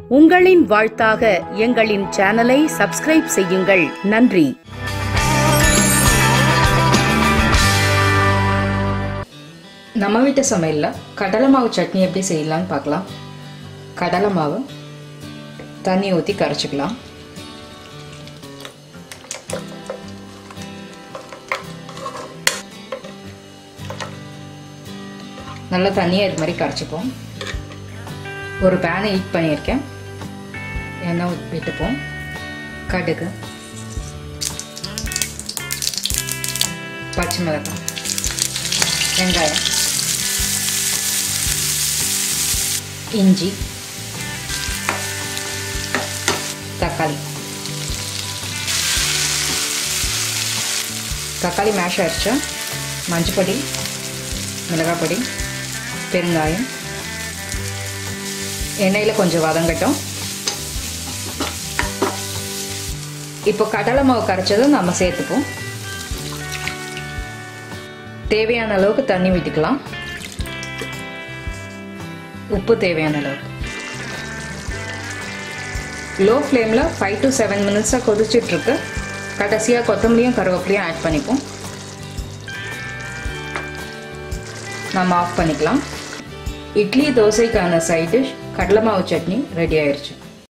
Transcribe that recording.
உங்களின் வாழ்த்தாக எங்களின் சேனலை சப்ஸ்கிரைப் செய்யுங்கள் நன்றி நம்ம வீட்டு சமையலில் கடலை மாவு சட்னி எப்படி செய்யலாம்னு பார்க்கலாம் கடலை மாவு தண்ணி ஊற்றி கரைச்சிக்கலாம் நல்லா தண்ணியை இது மாதிரி கரைச்சிப்போம் ஒரு பேனை ஹீட் பண்ணியிருக்கேன் எண்ணெய் விட்டுப்போம் கடுகு பச்சை மிளகாய் வெங்காயம் இஞ்சி தக்காளி தக்காளி மேஷ் ஆயிடுச்சு மஞ்சள் பொடி மிளகாய் பொடி பெருங்காயம் எண்ணெயில் கொஞ்சம் வதங்கட்டும் இப்போ கடலை மாவு கரைச்சதும் நம்ம சேர்த்துப்போம் தேவையான அளவுக்கு தண்ணி விட்டுக்கலாம் உப்பு தேவையான அளவுக்கு லோ ஃப்ளேமில் ஃபைவ் டு செவன் மினிட்ஸாக கொதிச்சிட்ருக்கு கடைசியாக கொத்தமல்லியும் கருவேப்பிலையும் ஆட் பண்ணிப்போம் நம்ம ஆஃப் பண்ணிக்கலாம் இட்லி தோசைக்கான சைட் டிஷ் கடலை மாவு சட்னி ரெடி ஆயிடுச்சு